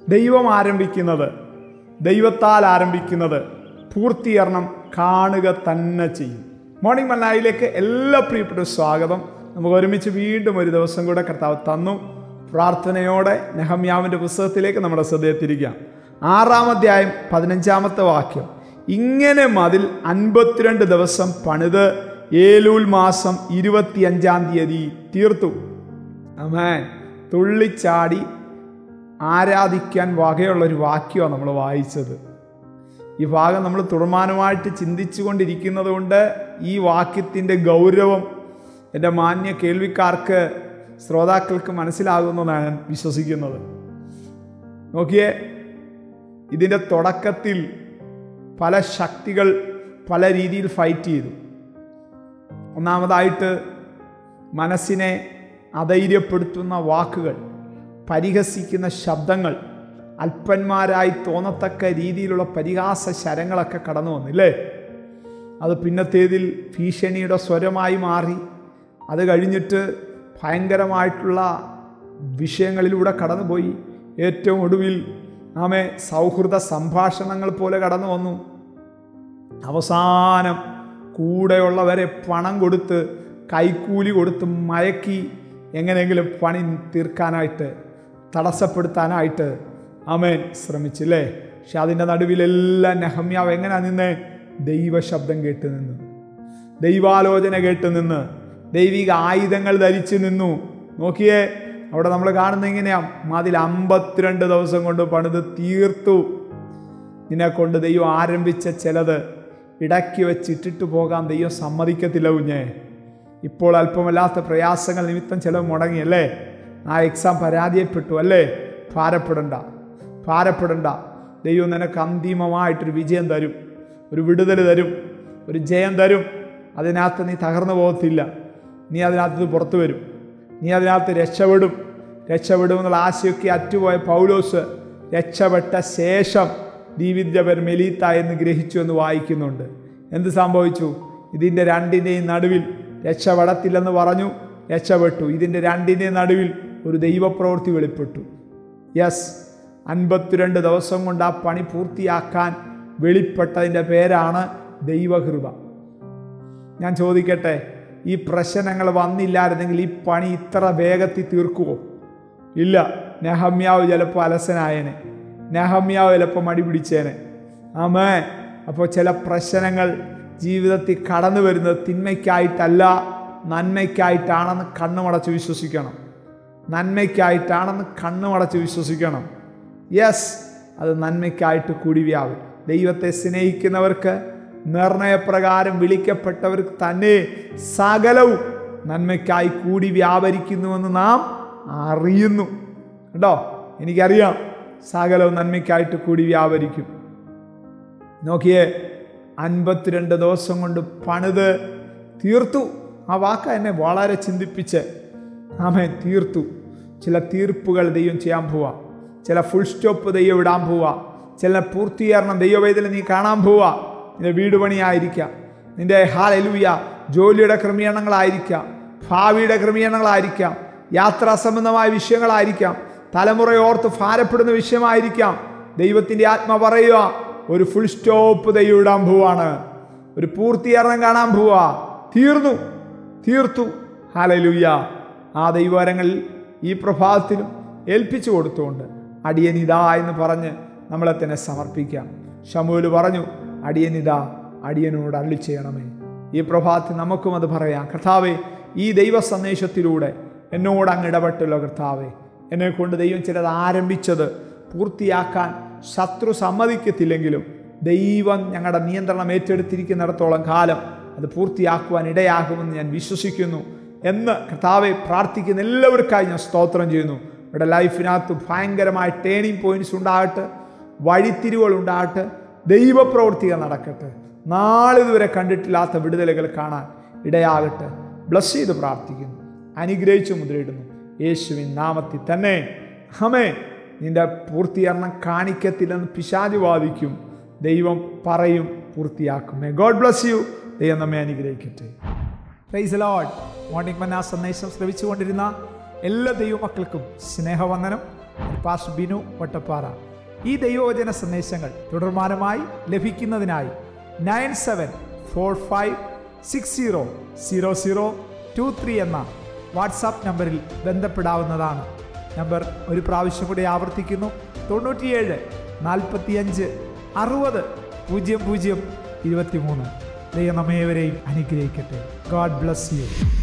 ദൈവം ആരംഭിക്കുന്നത് ദൈവത്താൽ ആരംഭിക്കുന്നത് പൂർത്തീകരണം കാണുക തന്നെ ചെയ്യും മോർണിംഗ് മന്നായിലേക്ക് എല്ലാ പ്രിയപ്പെട്ട സ്വാഗതം നമുക്ക് ഒരുമിച്ച് വീണ്ടും ഒരു ദിവസം കൂടെ കർത്താവ് തന്നു പ്രാർത്ഥനയോടെ നെഹമ്യാവിൻ്റെ പുസ്തകത്തിലേക്ക് നമ്മുടെ ശ്രദ്ധയെ തിരിക്കാം ആറാം അധ്യായം പതിനഞ്ചാമത്തെ വാക്യം ഇങ്ങനെ മതിൽ അൻപത്തിരണ്ട് ദിവസം പണിത് ഏലൂൽ മാസം ഇരുപത്തിയഞ്ചാം തീയതി തീർത്തു അമേൻ തുള്ളിച്ചാടി ആരാധിക്കാൻ വകയുള്ള ഒരു വാക്യമാണ് നമ്മൾ വായിച്ചത് ഈ ഭാഗം നമ്മൾ തുടർമാനമായിട്ട് ചിന്തിച്ചു കൊണ്ടിരിക്കുന്നത് കൊണ്ട് ഈ വാക്യത്തിൻ്റെ ഗൗരവം എൻ്റെ മാന്യ കേൾവിക്കാർക്ക് ശ്രോതാക്കൾക്ക് മനസ്സിലാകുമെന്നാണ് ഞാൻ വിശ്വസിക്കുന്നത് നോക്കിയേ ഇതിൻ്റെ തുടക്കത്തിൽ പല ശക്തികൾ പല രീതിയിൽ ഫൈറ്റ് ചെയ്തു ഒന്നാമതായിട്ട് മനസ്സിനെ അധൈര്യപ്പെടുത്തുന്ന വാക്കുകൾ പരിഹസിക്കുന്ന ശബ്ദങ്ങൾ അല്പന്മാരായി തോന്നത്തക്ക രീതിയിലുള്ള പരിഹാസ ശരങ്ങളൊക്കെ കടന്നു വന്നില്ലേ അത് പിന്നത്തേതിൽ ഭീഷണിയുടെ സ്വരമായി മാറി അത് കഴിഞ്ഞിട്ട് ഭയങ്കരമായിട്ടുള്ള വിഷയങ്ങളിലൂടെ കടന്നുപോയി ഏറ്റവും ഒടുവിൽ ആമെ സൗഹൃദ സംഭാഷണങ്ങൾ പോലെ കടന്നു വന്നു അവസാനം കൂടെയുള്ളവരെ പണം കൊടുത്ത് കൈക്കൂലി കൊടുത്ത് മയക്കി എങ്ങനെയെങ്കിലും പണി തീർക്കാനായിട്ട് തടസ്സപ്പെടുത്താനായിട്ട് അമേൻ ശ്രമിച്ചില്ലേ പക്ഷെ അതിൻ്റെ നടുവിലെല്ലാം നെഹമ്യാവ് എങ്ങനെ നിന്ന് ദൈവശബ്ദം കേട്ട് നിന്ന് ദൈവാലോചന കേട്ട് നിന്ന് ദൈവിക ആയുധങ്ങൾ ധരിച്ചു നിന്നു നോക്കിയേ അവിടെ നമ്മൾ കാണുന്നത് എങ്ങനെയാ മതിൽ അമ്പത്തിരണ്ട് ദിവസം കൊണ്ട് പണിത് തീർത്തു നിന്നെ കൊണ്ട് ദൈവം ആരംഭിച്ച ചിലത് ഇടയ്ക്ക് വെച്ച് ഇട്ടിട്ട് പോകാൻ ദൈവം സമ്മതിക്കത്തില്ല കുഞ്ഞേ ഇപ്പോൾ അല്പമല്ലാത്ത പ്രയാസങ്ങൾ നിമിത്തം ചിലവ് മുടങ്ങിയല്ലേ ആ എക്സാം പരാജയപ്പെട്ടു അല്ലേ ഭാരപ്പെടണ്ട ഭാരപ്പെടണ്ട ദൈവം നിനക്ക് അന്തിമമായിട്ടൊരു വിജയം തരും ഒരു വിടുതൽ തരും ഒരു ജയം തരും അതിനകത്ത് നീ തകർന്നു പോകത്തില്ല നീ അതിനകത്ത് പുറത്തു വരും നീ അതിനകത്ത് രക്ഷപ്പെടും രക്ഷപ്പെടുമെന്നുള്ള ആശയൊക്കെ അറ്റുപോയ പൗലോസ് രക്ഷപ്പെട്ട ശേഷം ദീപിൻ്റെ പേർ മെലീത്ത എന്ന് ഗ്രഹിച്ചു എന്ന് വായിക്കുന്നുണ്ട് എന്ത് സംഭവിച്ചു ഇതിൻ്റെ രണ്ടിൻ്റെയും നടുവിൽ രക്ഷപ്പെടത്തില്ലെന്ന് പറഞ്ഞു രക്ഷപ്പെട്ടു ഇതിൻ്റെ രണ്ടിൻ്റെയും നടുവിൽ ഒരു ദൈവപ്രവൃത്തി വെളിപ്പെട്ടു യെസ് അൻപത്തിരണ്ട് ദിവസം കൊണ്ട് ആ പണി പൂർത്തിയാക്കാൻ വെളിപ്പെട്ടതിൻ്റെ പേരാണ് ദൈവകൃപ ഞാൻ ചോദിക്കട്ടെ ഈ പ്രശ്നങ്ങൾ വന്നില്ലായിരുന്നെങ്കിൽ ഈ പണി ഇത്ര വേഗത്തിൽ തീർക്കുമോ ഇല്ല നെഹമ്യാവ് ചിലപ്പോൾ അലസനായനെ നെഹമ്യാവ് ചിലപ്പോൾ മടി പിടിച്ചേനെ ആമേ അപ്പോൾ ചില പ്രശ്നങ്ങൾ ജീവിതത്തിൽ കടന്നു വരുന്നത് തിന്മയ്ക്കായിട്ടല്ല നന്മയ്ക്കായിട്ടാണെന്ന് കണ്ണുമടച്ച് വിശ്വസിക്കണം നന്മയ്ക്കായിട്ടാണെന്ന് കണ്ണുമടച്ച് വിശ്വസിക്കണം യെസ് അത് നന്മയ്ക്കായിട്ട് കൂടി വ്യാപി ദൈവത്തെ സ്നേഹിക്കുന്നവർക്ക് നിർണയപ്രകാരം വിളിക്കപ്പെട്ടവർക്ക് തന്നെ സകലവും നന്മയ്ക്കായി കൂടി വ്യാപരിക്കുന്നുവെന്ന് നാം അറിയുന്നു കേട്ടോ എനിക്കറിയാം സകലവും നന്മയ്ക്കായിട്ട് കൂടി വ്യാപരിക്കും നോക്കിയേ അൻപത്തിരണ്ട് ദിവസം കൊണ്ട് പണിത് തീർത്തു ആ വാക്ക എന്നെ വളരെ ചിന്തിപ്പിച്ച് ആമേ തീർത്തു ചില തീർപ്പുകൾ ദൈവം ചെയ്യാൻ പോവാ ചില ഫുൾ സ്റ്റോപ്പ് ദൈവം ഇടാൻ പോവാ ചില പൂർത്തീകരണം ദൈവവേദന നീ കാണാൻ പോവാ നിന്റെ വീട് പണിയായിരിക്കാം നിന്റെ ഹാലലൂയ ജോലിയുടെ ക്രമീകരണങ്ങളായിരിക്കാം ഭാവിയുടെ ക്രമീകരണങ്ങളായിരിക്കാം യാത്രാ സംബന്ധമായ വിഷയങ്ങളായിരിക്കാം തലമുറയോർത്ത് ഭാരപ്പെടുന്ന വിഷയമായിരിക്കാം ദൈവത്തിൻ്റെ ആത്മ പറയുക ഒരു ഫുൾ സ്റ്റോപ്പ് ദൈവം ഇടാൻ പോവാണ് ഒരു പൂർത്തീകരണം കാണാൻ പോവാ തീർന്നു തീർത്തു ഹാലലൂയ ആ ദൈവവരങ്ങളിൽ ഈ പ്രഭാതത്തിലും ഏൽപ്പിച്ചു കൊടുത്തുകൊണ്ട് അടിയനിതാ എന്ന് പറഞ്ഞ് നമ്മളെ തന്നെ സമർപ്പിക്കാം ഷമൂല് പറഞ്ഞു അടിയനിതാ അടിയനോട് അള്ളി ചെയ്യണമേ ഈ പ്രഭാതത്തിൽ നമുക്കും അത് പറയാം കർത്താവെ ഈ ദൈവ സന്ദേശത്തിലൂടെ എന്നോട് അങ്ങ് ഇടപെട്ടല്ലോ കർത്താവെ എന്നെ കൊണ്ട് ദൈവം ചിലത് ആരംഭിച്ചത് പൂർത്തിയാക്കാൻ ശത്രു സമ്മതിക്കത്തില്ലെങ്കിലും ദൈവം ഞങ്ങളുടെ നിയന്ത്രണം ഏറ്റെടുത്തിരിക്കുന്നിടത്തോളം കാലം അത് പൂർത്തിയാക്കുവാൻ ഇടയാകുമെന്ന് ഞാൻ വിശ്വസിക്കുന്നു എന്ന് കർത്താവെ പ്രാർത്ഥിക്കുന്ന എല്ലാവർക്കായി ഞാൻ സ്തോത്രം ചെയ്യുന്നു ഇവിടെ ലൈഫിനകത്ത് ഭയങ്കരമായ ടേണിംഗ് പോയിന്റ്സ് ഉണ്ടാകട്ടെ വഴിത്തിരിവുകൾ ഉണ്ടാകട്ടെ ദൈവപ്രവൃത്തികൾ നടക്കട്ടെ നാളിതുവരെ കണ്ടിട്ടില്ലാത്ത വിടുതലുകൾ കാണാൻ ഇടയാകട്ടെ ബ്ലസ് ചെയ്ത് പ്രാർത്ഥിക്കുന്നു അനുഗ്രഹിച്ചു മുദ്രയിടുന്നു യേശുവിൻ നാമത്തിൽ തന്നെ ഹമേ നിന്റെ പൂർത്തീകരണം കാണിക്കത്തില്ലെന്ന് പിശാചി വാദിക്കും ദൈവം പറയും പൂർത്തിയാക്കും മേ ഗോഡ് ബ്ലസ് യു ദൈവം നമ്മെ അനുഗ്രഹിക്കട്ടെ പ്രൈസ് ലോഡ് മോർണിംഗ് മന്ന സന്ദേശം ശ്രവിച്ചുകൊണ്ടിരുന്ന എല്ലാ ദൈവമക്കൾക്കും സ്നേഹവന്ദനം പാസ് ബിനു വട്ടപ്പാറ ഈ ദൈവവചന സന്ദേശങ്ങൾ തുടർമാനമായി ലഭിക്കുന്നതിനായി nine seven four five six zero zero zero two three എന്ന വാട്സാപ്പ് നമ്പറിൽ ബന്ധപ്പെടാവുന്നതാണ് നമ്പർ ഒരു പ്രാവശ്യം കൂടി ആവർത്തിക്കുന്നു തൊണ്ണൂറ്റിയേഴ് നാൽപ്പത്തിയഞ്ച് അറുപത് പൂജ്യം പൂജ്യം ഇരുപത്തിമൂന്ന് ദൈവം നമ്മേവരെയും അനുഗ്രഹിക്കട്ടെ ഗോഡ് ബ്ലസ് യു